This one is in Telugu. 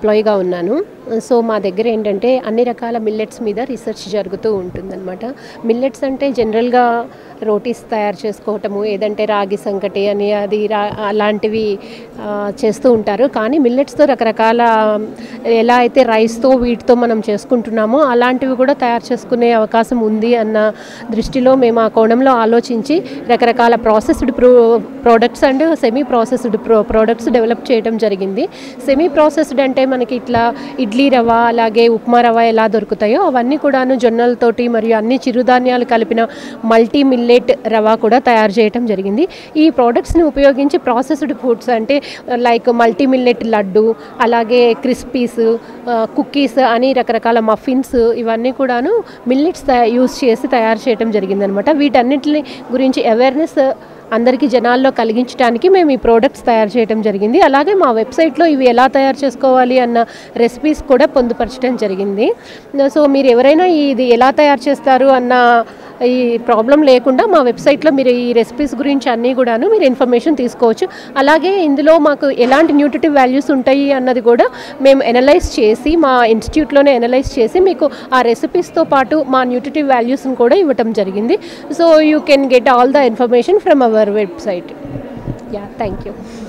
ఎంప్లాయీగా ఉన్నాను సో మా దగ్గర ఏంటంటే అన్ని రకాల మిల్లెట్స్ మీద రీసెర్చ్ జరుగుతూ ఉంటుందన్నమాట మిల్లెట్స్ అంటే జనరల్గా రోటీస్ తయారు చేసుకోవటము ఏదంటే రాగి సంకటి అని అది రా అలాంటివి ఆ, చేస్తూ ఉంటారు కానీ మిల్లెట్స్తో రకరకాల ఎలా అయితే రైస్తో వీటితో మనం చేసుకుంటున్నామో అలాంటివి కూడా తయారు చేసుకునే అవకాశం ఉంది అన్న దృష్టిలో మేము ఆ కోణంలో ఆలోచించి రకరకాల processed pro products and semi processed pro products develop చేయడం జరిగింది సెమీ ప్రాసెస్డ్ అంటే మనకి ఇట్లా ఇడ్లీ రవ అలాగే ఉప్మా రవ ఎలా దొరుకుతాయో అవన్నీ కూడాను జొన్నలతోటి మరియు అన్ని చిరుధాన్యాలు కలిపిన మల్టీ మిల్లెట్ రవ కూడా తయారు చేయడం జరిగింది ఈ ప్రోడక్ట్స్ని ఉపయోగించి ప్రాసెస్డ్ ఫుడ్స్ అంటే లైక్ మల్టీ మిల్లెట్ లడ్డు అలాగే క్రిస్పీస్ కుకీస్ అని రకరకాల మఫిన్స్ ఇవన్నీ కూడాను మిల్లెట్స్ యూస్ చేసి తయారు చేయడం జరిగిందనమాట వీటన్నిటిని గురించి అవేర్నెస్ అందరికీ జనాల్లో కలిగించడానికి మేము ఈ ప్రోడక్ట్స్ తయారు చేయడం జరిగింది అలాగే మా వెబ్సైట్లో ఇవి ఎలా తయారు చేసుకోవాలి అన్న రెసిపీస్ కూడా పొందుపరచడం జరిగింది సో మీరు ఎవరైనా ఇది ఎలా తయారు చేస్తారు అన్న ఈ ప్రాబ్లం లేకుండా మా వెబ్సైట్లో మీరు ఈ రెసిపీస్ గురించి అన్నీ కూడాను మీరు ఇన్ఫర్మేషన్ తీసుకోవచ్చు అలాగే ఇందులో మాకు ఎలాంటి న్యూట్రిటివ్ వాల్యూస్ ఉంటాయి అన్నది కూడా మేము ఎనలైజ్ చేసి మా ఇన్స్టిట్యూట్లోనే ఎనలైజ్ చేసి మీకు ఆ రెసిపీస్తో పాటు మా న్యూట్రిటివ్ వాల్యూస్ని కూడా ఇవ్వటం జరిగింది so you can get all the information from our website yeah thank you